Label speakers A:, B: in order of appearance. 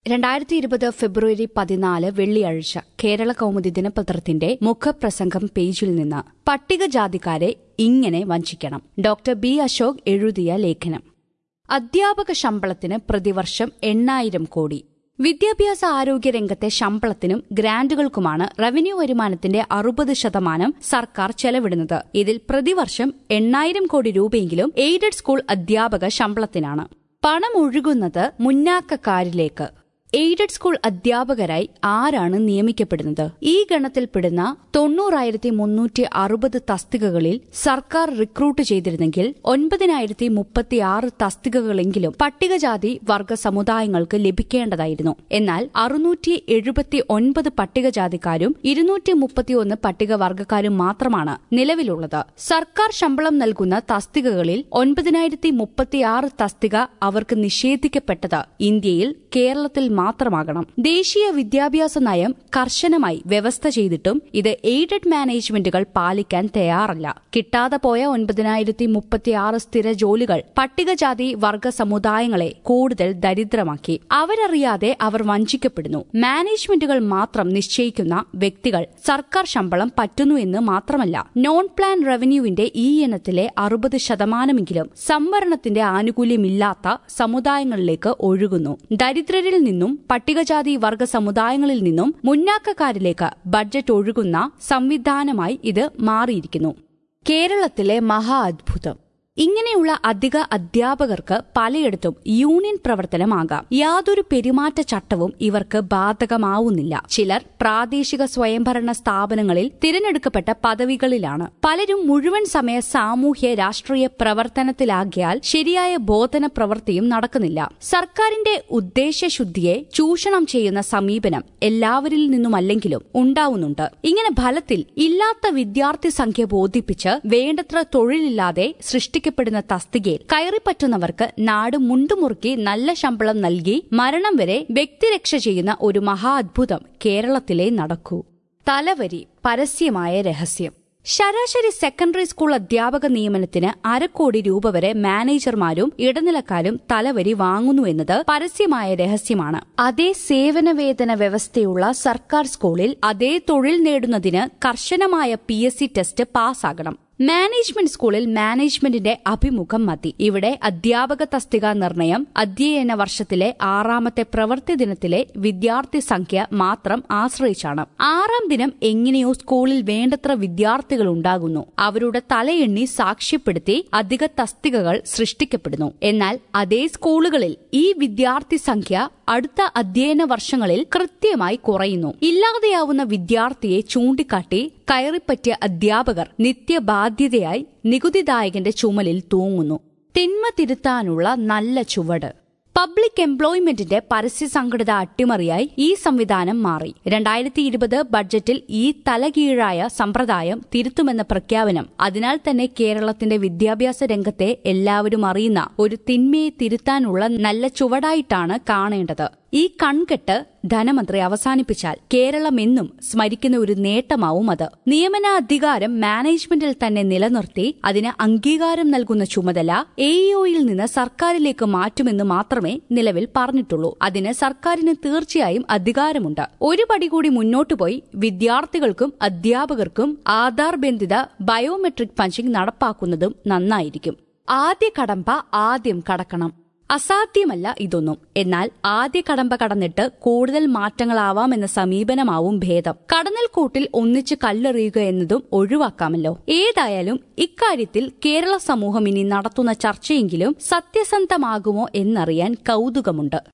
A: രണ്ടായിരത്തി ഇരുപത് ഫെബ്രുവരി പതിനാല് വെള്ളിയാഴ്ച കേരള കൗമുദി ദിനപത്രത്തിന്റെ മുഖപ്രസംഗം പേജിൽ നിന്ന് പട്ടികജാതിക്കാരെ ഇങ്ങനെ വഞ്ചിക്കണം ഡോക്ടർ ബി അശോക് എഴുതിയ ലേഖനം അധ്യാപക ശമ്പളത്തിന് പ്രതിവർഷം എണ്ണായിരം കോടി വിദ്യാഭ്യാസ ആരോഗ്യ രംഗത്തെ ശമ്പളത്തിനും ഗ്രാന്റുകൾക്കുമാണ് റവന്യൂ വരുമാനത്തിന്റെ അറുപത് ശതമാനം സർക്കാർ ചെലവിടുന്നത് ഇതിൽ പ്രതിവർഷം എണ്ണായിരം കോടി രൂപയെങ്കിലും എയ്ഡഡ് സ്കൂൾ അധ്യാപക ശമ്പളത്തിനാണ് പണം ഒഴുകുന്നത് മുന്നാക്കക്കാരിലേക്ക് എയ്ഡഡ് സ്കൂൾ അധ്യാപകരായി ആരാണ് നിയമിക്കപ്പെടുന്നത് ഈ ഗണത്തിൽപ്പെടുന്ന തൊണ്ണൂറായിരത്തി മുന്നൂറ്റി അറുപത് തസ്തികകളിൽ സർക്കാർ റിക്രൂട്ട് ചെയ്തിരുന്നെങ്കിൽ ഒൻപതിനായിരത്തി മുപ്പത്തിയാറ് തസ്തികകളെങ്കിലും പട്ടികജാതി വർഗ സമുദായങ്ങൾക്ക് ലഭിക്കേണ്ടതായിരുന്നു എന്നാൽ അറുന്നൂറ്റി എഴുപത്തി ഒൻപത് പട്ടികജാതിക്കാരും ഇരുന്നൂറ്റി മുപ്പത്തിയൊന്ന് പട്ടികവർഗക്കാരും മാത്രമാണ് നിലവിലുള്ളത് സർക്കാർ ശമ്പളം നൽകുന്ന തസ്തികകളിൽ ഒൻപതിനായിരത്തി മുപ്പത്തിയാറ് തസ്തിക അവർക്ക് നിഷേധിക്കപ്പെട്ടത് ഇന്ത്യയിൽ കേരളത്തിൽ മാത്രമാകണം ദേശീയ വിദ്യാഭ്യാസ നയം കർശനമായി വ്യവസ്ഥ ചെയ്തിട്ടും ഇത് എയ്ഡഡ് മാനേജ്മെന്റുകൾ പാലിക്കാൻ തയ്യാറല്ല കിട്ടാതെ പോയ ഒൻപതിനായിരത്തി മുപ്പത്തിയാറ് സ്ഥിര ജോലികൾ പട്ടികജാതി വർഗ സമുദായങ്ങളെ കൂടുതൽ ദരിദ്രമാക്കി അവരറിയാതെ അവർ വഞ്ചിക്കപ്പെടുന്നു മാനേജ്മെന്റുകൾ മാത്രം നിശ്ചയിക്കുന്ന വ്യക്തികൾ സർക്കാർ ശമ്പളം പറ്റുന്നു എന്ന് മാത്രമല്ല നോൺ പ്ലാൻ റവന്യൂവിന്റെ ഈ ഇനത്തിലെ അറുപത് ശതമാനമെങ്കിലും സംവരണത്തിന്റെ ആനുകൂല്യമില്ലാത്ത സമുദായങ്ങളിലേക്ക് ഒഴുകുന്നു ദരിദ്രരിൽ നിന്നും പട്ടികജാതി വർഗ സമുദായങ്ങളിൽ നിന്നും മുന്നാക്കക്കാരിലേക്ക് ബഡ്ജറ്റ് ഒഴുകുന്ന സംവിധാനമായി ഇത് മാറിയിരിക്കുന്നു കേരളത്തിലെ മഹാ അദ്ഭുതം ഇങ്ങനെയുള്ള അധിക അധ്യാപകർക്ക് പലയിടത്തും യൂണിയൻ പ്രവർത്തനമാകാം യാതൊരു പെരുമാറ്റച്ചട്ടവും ഇവർക്ക് ബാധകമാവുന്നില്ല ചിലർ പ്രാദേശിക സ്വയംഭരണ സ്ഥാപനങ്ങളിൽ തിരഞ്ഞെടുക്കപ്പെട്ട പദവികളിലാണ് പലരും മുഴുവൻ സമയ സാമൂഹ്യ രാഷ്ട്രീയ പ്രവർത്തനത്തിലാകിയാൽ ശരിയായ ബോധന പ്രവൃത്തിയും നടക്കുന്നില്ല സർക്കാരിന്റെ ഉദ്ദേശശുദ്ധിയെ ചൂഷണം ചെയ്യുന്ന സമീപനം എല്ലാവരിൽ നിന്നുമല്ലെങ്കിലും ഉണ്ടാവുന്നുണ്ട് ഇങ്ങനെ ഫലത്തിൽ ഇല്ലാത്ത വിദ്യാർത്ഥി സംഖ്യ ബോധിപ്പിച്ച് വേണ്ടത്ര തൊഴിലില്ലാതെ സൃഷ്ടിക്ക നിയമിക്കപ്പെടുന്ന തസ്തികയിൽ കയറിപ്പറ്റുന്നവർക്ക് നാട് മുണ്ടുമുറുക്കി നല്ല ശമ്പളം നൽകി മരണം വരെ വ്യക്തിരക്ഷ ചെയ്യുന്ന ഒരു മഹാ അദ്ഭുതം കേരളത്തിലെ നടക്കൂ തലവരി പരസ്യമായ രഹസ്യം ശരാശരി സെക്കൻഡറി സ്കൂൾ അധ്യാപക നിയമനത്തിന് അരക്കോടി രൂപ വരെ മാനേജർമാരും ഇടനിലക്കാരും തലവരി വാങ്ങുന്നുവെന്നത് പരസ്യമായ രഹസ്യമാണ് അതേ സേവന വേതന വ്യവസ്ഥയുള്ള സർക്കാർ സ്കൂളിൽ അതേ തൊഴിൽ നേടുന്നതിന് കർശനമായ പി ടെസ്റ്റ് പാസ്സാകണം മാനേജ്മെന്റ് സ്കൂളിൽ മാനേജ്മെന്റിന്റെ അഭിമുഖം മതി ഇവിടെ അധ്യാപക തസ്തിക നിർണയം അധ്യയന വർഷത്തിലെ ആറാമത്തെ പ്രവൃത്തി ദിനത്തിലെ വിദ്യാർത്ഥി സംഖ്യ മാത്രം ആശ്രയിച്ചാണ് ആറാം ദിനം എങ്ങനെയോ സ്കൂളിൽ വേണ്ടത്ര വിദ്യാർത്ഥികൾ ഉണ്ടാകുന്നു അവരുടെ തലയെണ്ണി സാക്ഷ്യപ്പെടുത്തി അധിക തസ്തികകൾ സൃഷ്ടിക്കപ്പെടുന്നു എന്നാൽ അതേ സ്കൂളുകളിൽ ഈ വിദ്യാർത്ഥി സംഖ്യ അടുത്ത അധ്യയന വർഷങ്ങളിൽ കൃത്യമായി കുറയുന്നു ഇല്ലാതെയാവുന്ന വിദ്യാർത്ഥിയെ ചൂണ്ടിക്കാട്ടി കയറിപ്പറ്റിയ അധ്യാപകർ നിത്യബാധ്യതയായി നികുതിദായകന്റെ ചുമലിൽ തൂങ്ങുന്നു തിന്മ തിരുത്താനുള്ള നല്ല ചുവട് പബ്ലിക് എംപ്ലോയ്മെന്റിന്റെ പരസ്യ സംഘടിത അട്ടിമറിയായി ഈ സംവിധാനം മാറി രണ്ടായിരത്തി ഇരുപത് ബഡ്ജറ്റിൽ ഈ തലകീഴായ സമ്പ്രദായം തിരുത്തുമെന്ന പ്രഖ്യാപനം അതിനാൽ തന്നെ കേരളത്തിന്റെ വിദ്യാഭ്യാസ രംഗത്തെ എല്ലാവരും അറിയുന്ന ഒരു തിന്മയെ തിരുത്താനുള്ള നല്ല ചുവടായിട്ടാണ് കാണേണ്ടത് ഈ കൺകെട്ട് ധനമന്ത്രി അവസാനിപ്പിച്ചാൽ കേരളം എന്നും സ്മരിക്കുന്ന ഒരു നേട്ടമാവും അത് നിയമനാധികാരം മാനേജ്മെന്റിൽ തന്നെ നിലനിർത്തി അതിന് അംഗീകാരം നൽകുന്ന ചുമതല എഇഒയിൽ നിന്ന് സർക്കാരിലേക്ക് മാറ്റുമെന്ന് മാത്രമേ നിലവിൽ പറഞ്ഞിട്ടുള്ളൂ അതിന് സർക്കാരിന് തീർച്ചയായും അധികാരമുണ്ട് ഒരു പടി കൂടി മുന്നോട്ടു പോയി വിദ്യാർത്ഥികൾക്കും അധ്യാപകർക്കും ആധാർ ബന്ധിത ബയോമെട്രിക് പഞ്ചിംഗ് നടപ്പാക്കുന്നതും നന്നായിരിക്കും ആദ്യ കടമ്പ ആദ്യം കടക്കണം അസാധ്യമല്ല ഇതൊന്നും എന്നാൽ ആദ്യ കടമ്പ കടന്നിട്ട് കൂടുതൽ മാറ്റങ്ങളാവാമെന്ന സമീപനമാവും ഭേദം കടന്നൽക്കൂട്ടിൽ ഒന്നിച്ച് കല്ലെറിയുക എന്നതും ഒഴിവാക്കാമല്ലോ ഏതായാലും ഇക്കാര്യത്തിൽ കേരള സമൂഹം ഇനി നടത്തുന്ന ചർച്ചയെങ്കിലും സത്യസന്ധമാകുമോ എന്നറിയാൻ കൗതുകമുണ്ട്